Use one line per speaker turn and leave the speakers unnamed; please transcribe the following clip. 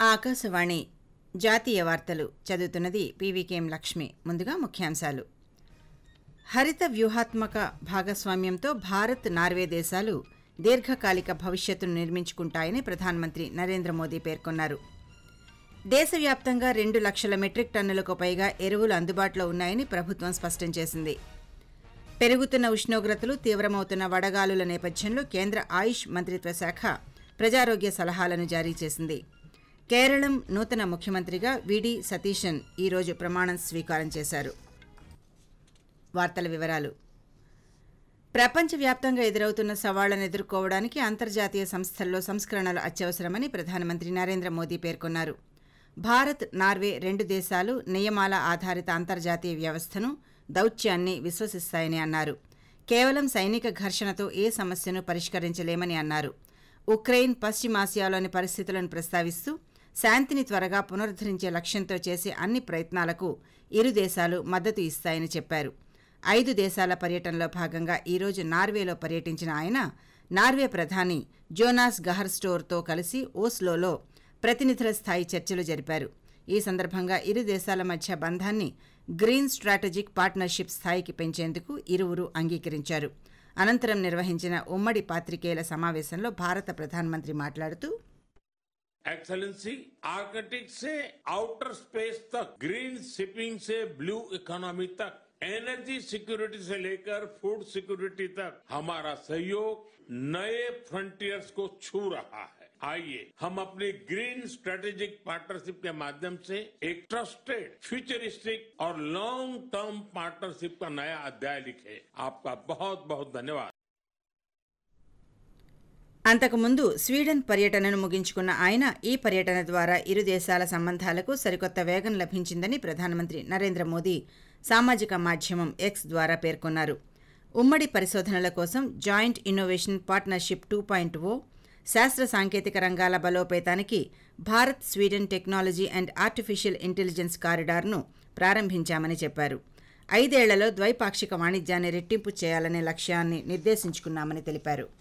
ఆకాశవాణి జాతీయ వార్తలు చదువుతున్నది పీవీకేఎం లక్ష్మి ముందుగా ముఖ్యాంశాలు హరిత వ్యూహాత్మక భాగస్వామ్యంతో భారత్ నార్వే దేశాలు దీర్ఘకాలిక భవిష్యత్తును నిర్మించుకుంటాయని ప్రధానమంత్రి నరేంద్ర మోదీ పేర్కొన్నారు దేశవ్యాప్తంగా రెండు లక్షల మెట్రిక్ టన్నులకు పైగా ఎరువులు అందుబాటులో ఉన్నాయని ప్రభుత్వం స్పష్టం చేసింది పెరుగుతున్న ఉష్ణోగ్రతలు తీవ్రమవుతున్న వడగాలుల నేపథ్యంలో కేంద్ర ఆయుష్ మంత్రిత్వ శాఖ ప్రజారోగ్య సలహాలను జారీ చేసింది కేరళం నూతన ముఖ్యమంత్రిగా విడి సతీశన్ ఈరోజు ప్రమాణం స్వీకారం చేశారు వార్తల వివరాలు ప్రపంచవ్యాప్తంగా ఎదురవుతున్న సవాళ్లను ఎదుర్కోవడానికి అంతర్జాతీయ సంస్థల్లో సంస్కరణలు అత్యవసరమని ప్రధానమంత్రి నరేంద్ర మోదీ పేర్కొన్నారు భారత్ నార్వే రెండు దేశాలు నియమాల ఆధారిత అంతర్జాతీయ వ్యవస్థను దౌత్యాన్ని విశ్వసిస్తాయని అన్నారు కేవలం సైనిక ఘర్షణతో ఏ సమస్యను పరిష్కరించలేమని అన్నారు ఉక్రెయిన్ పశ్చిమాసియాలోని పరిస్థితులను ప్రస్తావిస్తూ శాంతిని త్వరగా పునరుద్ధరించే లక్ష్యంతో చేసే అన్ని ప్రయత్నాలకు ఇరు దేశాలు మద్దతు ఇస్తాయని చెప్పారు ఐదు దేశాల పర్యటనలో భాగంగా ఈరోజు నార్వేలో పర్యటించిన ఆయన నార్వే ప్రధాని జోనాస్ గహర్ స్టోర్తో కలిసి ఓస్లోలో ప్రతినిధుల స్థాయి చర్చలు జరిపారు ఈ సందర్భంగా ఇరు దేశాల మధ్య బంధాన్ని గ్రీన్ స్ట్రాటజిక్ పార్ట్నర్షిప్ స్థాయికి పెంచేందుకు ఇరువురు అంగీకరించారు అనంతరం నిర్వహించిన ఉమ్మడి పాత్రికేయుల సమావేశంలో భారత ప్రధానమంత్రి మాట్లాడుతూ
एक्सेलेंसी आर्कटिक से आउटर स्पेस तक ग्रीन शिपिंग से ब्लू इकोनॉमी तक एनर्जी सिक्योरिटी से लेकर फूड सिक्योरिटी तक हमारा सहयोग नए फ्रंटियर्स को छू रहा है आइए हम अपनी ग्रीन स्ट्रेटेजिक पार्टनरशिप के माध्यम से एक ट्रस्टेड फ्यूचरिस्टिक और लॉन्ग टर्म पार्टनरशिप का नया अध्याय लिखे आपका बहुत बहुत धन्यवाद
అంతకుముందు స్వీడన్ పర్యటనను ముగించుకున్న ఆయన ఈ పర్యటన ద్వారా ఇరు దేశాల సంబంధాలకు సరికొత్త వేగం లభించిందని ప్రధానమంత్రి నరేంద్ర మోదీ సామాజిక మాధ్యమం ఎక్స్ ద్వారా పేర్కొన్నారు ఉమ్మడి పరిశోధనల కోసం joint innovation partnership two point O శాస్త్ర సాంకేతిక రంగాల బలోపేతానికి Bharat Sweden technology and artificial intelligence కారిడార్ను ప్రారంభించామని చెప్పారు ఐదేళ్లలో ద్వైపాక్షిక వాణిజ్యాన్ని రెట్టింపు చేయాలనే లక్ష్యాన్ని నిర్దేశించుకున్నామని తెలిపారు